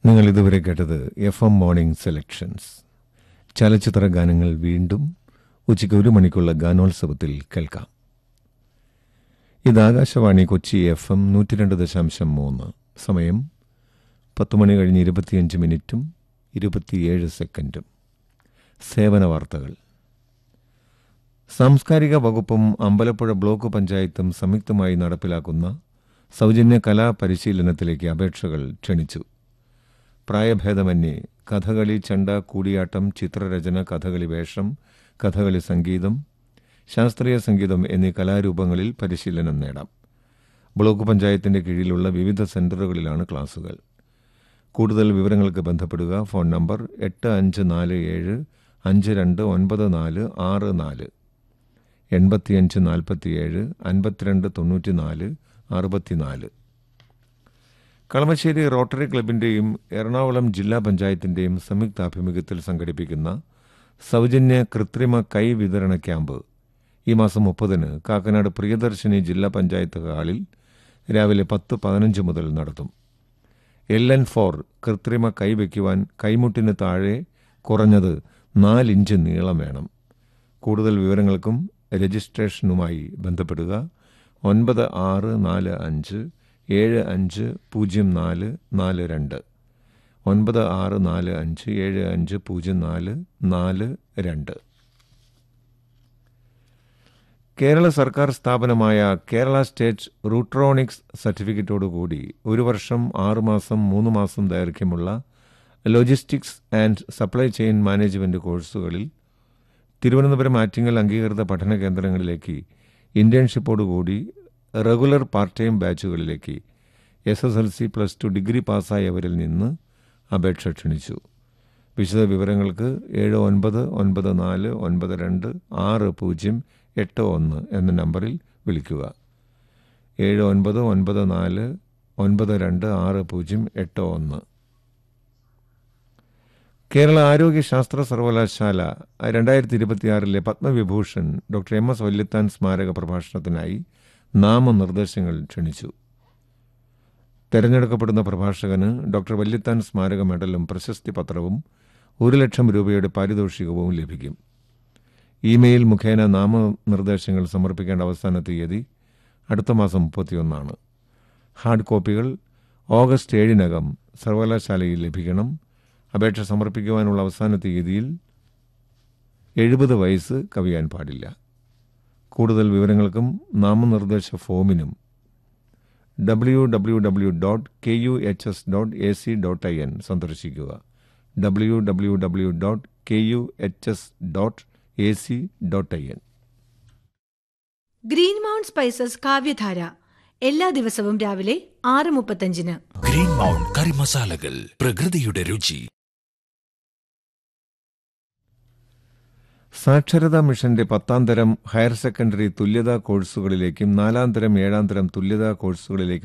നിങ്ങൾ ഇതുവരെ കേട്ടത് എഫ് എം മോർണിംഗ് സെലക്ഷൻസ് ചലച്ചിത്ര ഗാനങ്ങൾ വീണ്ടും ഉച്ചയ്ക്ക് ഒരു മണിക്കുള്ള ഗാനോത്സവത്തിൽ കേൾക്കാം ഇത് ആകാശവാണി കൊച്ചി എഫ് എം നൂറ്റി രണ്ട് ദശാംശം മൂന്ന് സമയം പത്ത് മണി കഴിഞ്ഞ് ഇരുപത്തിയഞ്ച് മിനിറ്റും ഇരുപത്തിയേഴ് സെക്കൻഡും സേവന വാർത്തകൾ സാംസ്കാരിക വകുപ്പും അമ്പലപ്പുഴ ബ്ലോക്ക് പഞ്ചായത്തും സംയുക്തമായി നടപ്പിലാക്കുന്ന സൗജന്യ കലാ പരിശീലനത്തിലേക്ക് അപേക്ഷകൾ ക്ഷണിച്ചു പ്രായഭേദമന്യേ കഥകളി ചണ്ട കൂടിയാട്ടം ചിത്രരചന കഥകളി വേഷം കഥകളി സംഗീതം ശാസ്ത്രീയ സംഗീതം എന്നീ കലാരൂപങ്ങളിൽ പരിശീലനം നേടാം ബ്ലോക്ക് പഞ്ചായത്തിന്റെ കീഴിലുള്ള വിവിധ സെന്ററുകളിലാണ് ക്ലാസുകൾ കൂടുതൽ വിവരങ്ങൾക്ക് ബന്ധപ്പെടുക ഫോൺ നമ്പർ എട്ട് അഞ്ച് നാല് ഏഴ് അഞ്ച് രണ്ട് ഒൻപത് നാല് ആറ് നാല് എൺപത്തിയഞ്ച് നാൽപ്പത്തിയേഴ് അൻപത്തിരണ്ട് തൊണ്ണൂറ്റിനാല് അറുപത്തിനാല് കളമശ്ശേരി റോട്ടറി ക്ലബിന്റെയും എറണാകുളം ജില്ലാ പഞ്ചായത്തിന്റെയും സംയുക്താഭിമുഖ്യത്തിൽ സംഘടിപ്പിക്കുന്ന സൗജന്യ കൃത്രിമ കൈ വിതരണ ക്യാമ്പ് ഈ മാസം മുപ്പതിന് കാക്കനാട് പ്രിയദർശിനി ജില്ലാ പഞ്ചായത്ത് ഹാളിൽ രാവിലെ പത്ത് പതിനഞ്ച് മുതൽ നടത്തും എൽ എൻ ഫോർ കൃത്രിമ കൈ വയ്ക്കുവാൻ കൈമുട്ടിന് താഴെ കുറഞ്ഞത് നാലിഞ്ച് നീളം വേണം കൂടുതൽ വിവരങ്ങൾക്കും രജിസ്ട്രേഷനുമായി ബന്ധപ്പെടുക ഒൻപത് ആറ് നാല് അഞ്ച് ഏഴ് അഞ്ച് പൂജ്യം നാല് നാല് രണ്ട് ഒൻപത് ആറ് നാല് അഞ്ച് ഏഴ് അഞ്ച് പൂജ്യം നാല് നാല് രണ്ട് കേരള സർക്കാർ സ്ഥാപനമായ കേരള സ്റ്റേറ്റ് റൂട്രോണിക്സ് സർട്ടിഫിക്കറ്റോടുകൂടി ഒരു വർഷം ആറുമാസം മൂന്ന് മാസം ദൈർഘ്യമുള്ള logistics and supply chain management കോഴ്സുകളിൽ തിരുവനന്തപുരം ആറ്റിങ്ങൽ അംഗീകൃത പഠന കേന്ദ്രങ്ങളിലേക്ക് ഇന്റേൺഷിപ്പോടുകൂടി റെഗുലർ പാർട്ട് ടൈം ബാച്ചുകളിലേക്ക് S S L C plus two degree പാസ്സായവരിൽ നിന്ന് അപേക്ഷ ക്ഷണിച്ചു വിശദ വിവരങ്ങൾക്ക് ഏഴ് ഒൻപത് ഒൻപത് നാല് ഒൻപത് രണ്ട് ആറ് പൂജ്യം എട്ട് ഒന്ന് എന്ന നമ്പറിൽ വിളിക്കുക ഏഴ് ഒൻപത് ഒൻപത് നാല് ഒൻപത് രണ്ട് ആറ് പൂജ്യം എട്ട് ഒന്ന് കേരള ആരോഗ്യ ശാസ്ത്ര സർവകലാശാല രണ്ടായിരത്തി ഇരുപത്തിയാറിലെ Padma Vibhushan doctor M S Valiathan സ്മാരക പ്രഭാഷണത്തിനായി നാമനിർദ്ദേശങ്ങൾ ക്ഷണിച്ചു തെരഞ്ഞെടുക്കപ്പെടുന്ന പ്രഭാഷകന് ഡോക്ടർ വല്യത്താൻ സ്മാരക മെഡലും പ്രശസ്തി പത്രവും ഒരു ലക്ഷം രൂപയുടെ പാരിതോഷികവും ലഭിക്കും ഇമെയിൽ മുഖേന നാമനിർദ്ദേശങ്ങൾ സമർപ്പിക്കേണ്ട അവസാന തീയതി അടുത്ത മാസം മുപ്പത്തിയൊന്നാണ് ഹാർഡ് കോപ്പികൾ ഓഗസ്റ്റ് ഏഴിനകം സർവകലാശാലയിൽ ലഭിക്കണം അപേക്ഷ സമർപ്പിക്കുവാനുള്ള അവസാന തീയതിയിൽ എഴുപത് വയസ്സ് കവിയാൻ പാടില്ല കൂടുതൽ വിവരങ്ങൾക്കും നാമനിർദ്ദേശ ഫോമിനും W W W dot K U H S dot A C dot I N സന്ദർശിക്കുക W W W dot K U H S dot A C dot I N Green Mount Spices കാവ്യധാര എല്ലാ ദിവസവും രാവിലെ ആറ് മുപ്പത്തഞ്ചിന് green mount കറി മസാലകൾ പ്രകൃതിയുടെ രുചി സാക്ഷരതാ മിഷന്റെ പത്താം തരം ഹയർ സെക്കൻഡറി തുല്യതാ കോഴ്സുകളിലേക്കും നാലാം തരം ഏഴാം തരം തുല്യതാ കോഴ്സുകളിലേക്കും